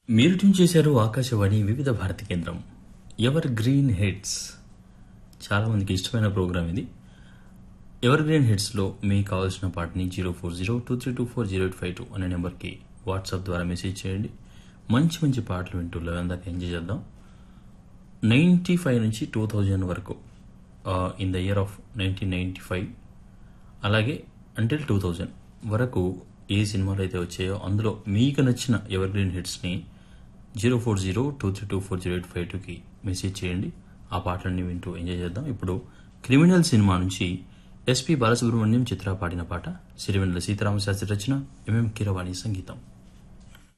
మీరు ట్యూన్ చేశారు ఆకాశవాణి వివిధ భారతి కేంద్రం ఎవర్ గ్రీన్ హిట్స్ చాలా మందికి ఇష్టమైన ప్రోగ్రామ్ ఇది ఎవర్ గ్రీన్ హిట్స్లో మీకు కావాల్సిన పాటని zero four zero two three two four zero eight five two అనే నెంబర్కి వాట్సాప్ ద్వారా మెసేజ్ చేయండి మంచి మంచి పాటలు వింటూ లెవెన్ దాకా ఎంజాయ్ చేద్దాం నైంటీ ఫైవ్ నుంచి టూ థౌజండ్ వరకు in the year of nineteen ninety five అలాగే అంటిల్ టూ థౌజండ్ వరకు ఏ సినిమాలు అయితే వచ్చాయో అందులో మీకు నచ్చిన ఎవర్ గ్రీన్ హిట్స్ని zero four zero two three two four zero eight five టూకి మెసేజ్ చేయండి ఆ పాటలన్నీ వింటూ ఎంజాయ్ చేద్దాం ఇప్పుడు క్రిమినల్ సినిమా నుంచి ఎస్పి బాలసుబ్రహ్మణ్యం చిత్ర పాడిన పాట సిరివెన్నెల సీతారామశాస్త్రి రచన ఎంఎం కీరవాణి సంగీతం